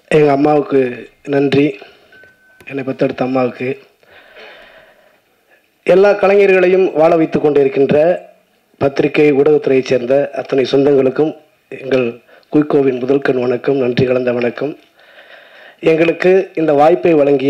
எங்கள் அம்மாவுக்கு நன்றி என்னை பெற்றெடுத்த அம்மாவுக்கு எல்லா கலைஞர்களையும் வாழ வைத்து கொண்டிருக்கின்ற பத்திரிகை ஊடகத்துறையைச் சேர்ந்த அத்தனை சொந்தங்களுக்கும் எங்கள் குயிக்கோவின் முதல்கண் வணக்கம் நன்றி கலந்த வணக்கம் எங்களுக்கு இந்த வாய்ப்பை வழங்கிய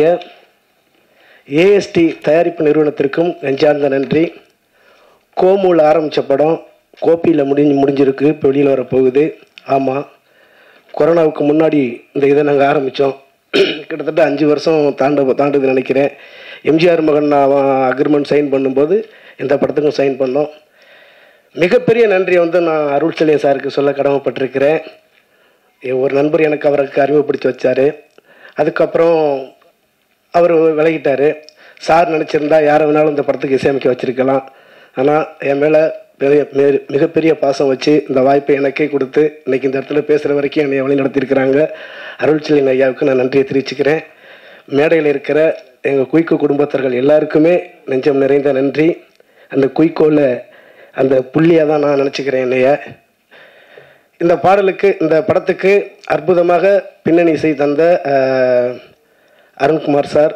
ஏஎஸ்டி தயாரிப்பு நிறுவனத்திற்கும் நெஞ்சார்ந்த நன்றி கோமுல ஆரம்பித்த படம் கோப்பியில் முடிஞ்சு முடிஞ்சிருக்கு இப்போ வெளியில் வரப்போகுது ஆமாம் கொரோனாவுக்கு முன்னாடி இந்த இதை நாங்கள் ஆரம்பித்தோம் கிட்டத்தட்ட அஞ்சு வருஷம் தாண்ட தாண்டுது நினைக்கிறேன் எம்ஜிஆர் மகன் அவன் அக்ரிமெண்ட் சைன் பண்ணும்போது இந்த படத்துக்கும் சைன் பண்ணோம் மிகப்பெரிய நன்றியை வந்து நான் அருள் செல்லியன் சாருக்கு சொல்ல கடமைப்பட்டிருக்கிறேன் என் ஒரு நண்பர் எனக்கு அவருக்கு அறிமுகப்படுத்தி வச்சார் அதுக்கப்புறம் அவர் விலகிட்டார் சார் நினச்சிருந்தா யாரை வேணாலும் இந்த படத்துக்கு இசையமைக்க வச்சுருக்கலாம் ஆனால் என் மேலே பெரிய மே- மிகப்பெரிய பாசம் வச்சு இந்த வாய்ப்பை எனக்கே கொடுத்து இன்னைக்கு இந்த இடத்துல பேசுகிற வரைக்கும் என்னை வழி நடத்தியிருக்கிறாங்க அருள்செல்லின் ஐயாவுக்கு நான் நன்றியை தெரிவிச்சுக்கிறேன் மேடையில் இருக்கிற எங்கள் குயிக்கோ குடும்பத்தர்கள் எல்லாருக்குமே நெஞ்சம் நிறைந்த நன்றி அந்த குயிக்கோவில் அந்த புள்ளியாக தான் நான் நினச்சிக்கிறேன் என்னைய இந்த பாடலுக்கு இந்த படத்துக்கு அற்புதமாக பின்னணி இசை தந்த அஹ், அருண்குமார் சார்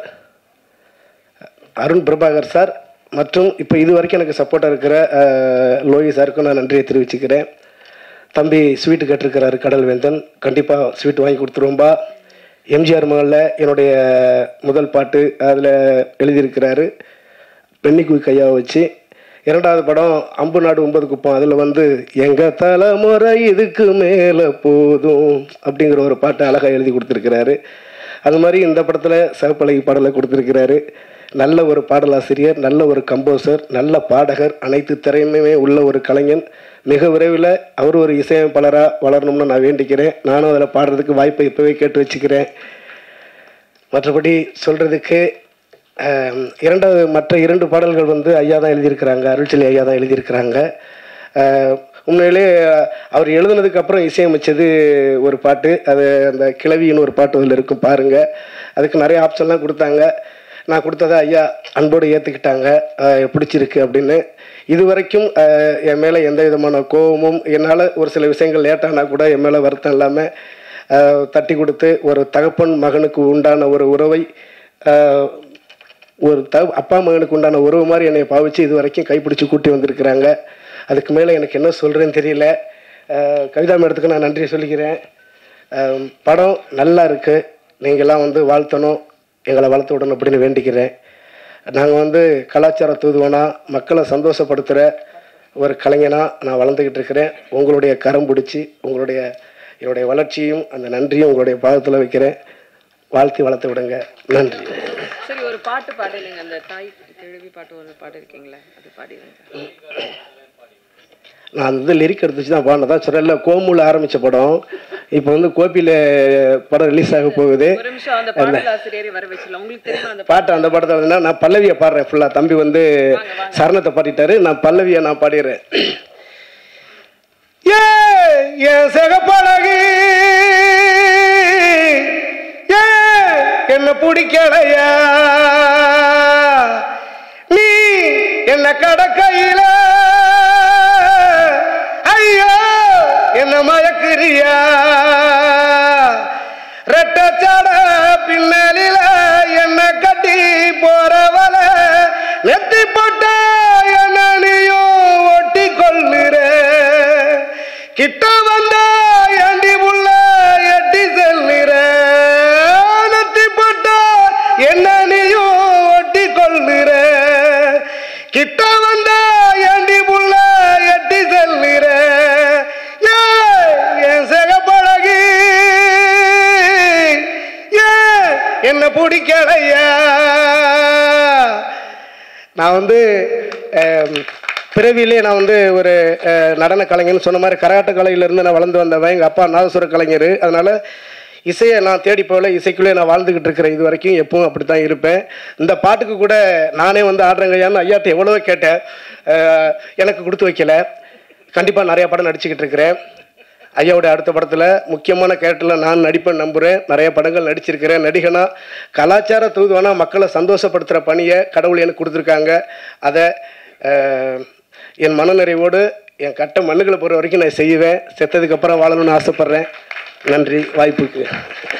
அருண் பிரபாகர் சார் மற்றும் இப்போ இது வரைக்கும் எனக்கு சப்போர்ட்டாக இருக்கிற அஹ், லோகி சாருக்கும் நான் நன்றியை தெரிவிச்சுக்கிறேன் தம்பி ஸ்வீட்டு கேட்டிருக்கிறாரு கடல் வேந்தன் கண்டிப்பாக ஸ்வீட் வாங்கி கொடுத்துருவோம்பா எம்ஜிஆர் மகளில் என்னுடைய முதல் பாட்டு அதில் எழுதியிருக்கிறாரு பெண்ணிக்குய் கையாவை வச்சு இரண்டாவது படம் அம்பு நாடு ஒன்பது குப்பம் அதில் வந்து எங்க தலைமுறை இதுக்கு மேலே போதும் அப்படிங்கிற ஒரு பாட்டை அழகாக எழுதி கொடுத்துருக்கிறாரு அது மாதிரி இந்த படத்தில் சிவப்பழகி பாடலை கொடுத்துருக்கிறாரு நல்ல ஒரு பாடலாசிரியர் நல்ல ஒரு கம்போசர் நல்ல பாடகர் அனைத்து திறமையுமே உள்ள ஒரு கலைஞன் மிக விரைவில் அவர் ஒரு இசையமைப்பாளராக வளரணும்னு நான் வேண்டிக்கிறேன் நானும் அதில் பாடுறதுக்கு வாய்ப்பை இப்போவே கேட்டு வச்சுக்கிறேன் மற்றபடி சொல்கிறதுக்கு இரண்டாவது மற்ற இரண்டு பாடல்கள் வந்து ஐயா தான் எழுதியிருக்கிறாங்க அருள்செல்வி ஐயா தான் எழுதியிருக்கிறாங்க அஹ், உண்மையிலே அவர் எழுதுனதுக்கு அப்புறம் இசையமைச்சது ஒரு பாட்டு அது அந்த கிளவின்னு ஒரு பாட்டு அதில் இருக்கும் பாருங்கள் அதுக்கு நிறைய ஆப்ஷன்லாம் கொடுத்தாங்க நான் கொடுத்ததை ஐயா அன்போடு ஏற்றுக்கிட்டாங்க பிடிச்சிருக்கு அப்படின்னு இது வரைக்கும் அஹ், என் மேலே எந்த விதமான கோபமும் என்னால் ஒரு சில விஷயங்கள் லேட்டானா கூட என் மேலே வருத்தம் இல்லாமல் அஹ், தட்டி கொடுத்து ஒரு தகப்பன் மகனுக்கு உண்டான ஒரு உறவை அஹ், ஒரு த அப்பா மகனுக்கு உண்டான உறவு மாதிரி என்னை பாவிச்சு இது வரைக்கும் கைப்பிடிச்சு கூட்டி வந்திருக்கிறாங்க அதுக்கு மேலே எனக்கு என்ன சொல்கிறேன்னு தெரியல அஹ், கவிதா மேடத்துக்கு நான் நன்றி சொல்லிக்கிறேன் அஹ், படம் நல்லா இருக்குது நீங்கள்லாம் வந்து வாழ்த்தணும் எங்களை வளர்த்து விடணும் அப்படின்னு வேண்டிக்கிறேன் நாங்கள் வந்து கலாச்சார தூதுவனா மக்களை சந்தோஷப்படுத்துகிற ஒரு கலைஞனாக நான் வளர்ந்துக்கிட்டு இருக்கிறேன் உங்களுடைய கரம் பிடிச்சி உங்களுடைய என்னுடைய வளர்ச்சியும் அந்த நன்றியும் உங்களுடைய பாதத்தில் வைக்கிறேன் வாழ்த்தி வளர்த்து விடுங்க நன்றி சரி ஒரு பாட்டு பாடுங்க அந்த தாய் கிழவி பாட்டு ஒரு பாடு இருக்கீங்களே அது பாடிடுங்க நான் அந்த இது லிரிக் எடுத்து வச்சு தான் பாடினதான் சொல்ல கோமுல ஆரம்பித்த படம் இப்போ வந்து கோபியில் படம் ரிலீஸ் ஆக போகுது ஒரு நிமிஷம் அந்த பாடலாசிரியரை வர வச்சிடலாம் உங்களுக்கு தெரியுமா அந்த பாட்டு அந்த படத்தில் வந்து நான் பல்லவியை பாடுறேன் ஃபுல்லாக தம்பி வந்து சரணத்தை பாடிட்டாரு நான் பல்லவியை நான் பாடிடுறேன் ஏ என் சிகப்பழகி ஏ என்ன பிடிக்கலையா நீ என்ன கடக்கையில ஐயோ என்ன மயக்கிறியா ரெட்டச்சட பின்னலில என்ன கட்டி போறவள நெத்தி போட்ட என்ன நீயும் ஒட்டி கொள்ளுற கிட்ட வந்தா ஏண்டி புள்ள எட்டி செல்லுற நெத்தி போட்ட என்ன நீயும் ஒட்டி கொள்ளுற கிட்ட வந்தா ஏண்டி புள்ள எட்டி செல்லுற ஏய், என் சிகப்பழகி ஏன் என்ன பிடிக்கலையா நான் வந்து அஹ், பிறவியிலே நான் வந்து ஒரு அஹ், நடன கலைஞர்னு சொன்ன மாதிரி கராட்ட கலையிலேருந்து நான் வளர்ந்து வந்தவன் எங்கள் அப்பா நாதசுர கலைஞர் அதனால் இசையை நான் தேடி போகல இசைக்குள்ளே நான் வாழ்ந்துக்கிட்டு இருக்கிறேன் இது வரைக்கும் எப்பவும் அப்படி தான் இருப்பேன் இந்த பாட்டுக்கு கூட நானே வந்து ஆடுறேங்கய்யான்னு ஐயாட்ட எவ்வளவோ கேட்டேன் அஹ், எனக்கு கொடுத்து வைக்கல கண்டிப்பாக நிறைய படம் நடிச்சுக்கிட்டு இருக்கிறேன் ஐயாவுடைய அடுத்த படத்தில் முக்கியமான கேரக்டரில் நான் நடிப்பேன் நம்புகிறேன் நிறைய படங்கள் நடிச்சிருக்கிறேன் நடிகனா கலாச்சார தூதுவனா மக்களை சந்தோஷப்படுத்துகிற பணியை கடவுள் எனக்கு கொடுத்துருக்காங்க அதை அஹ், என் மனநிறைவோடு என் கட்ட மண்ணுகளை போகிற வரைக்கும் நான் செய்வேன் செத்ததுக்கப்புறம் வாழணும்னு ஆசைப்பட்றேன் நன்றி வாய்ப்புக்கு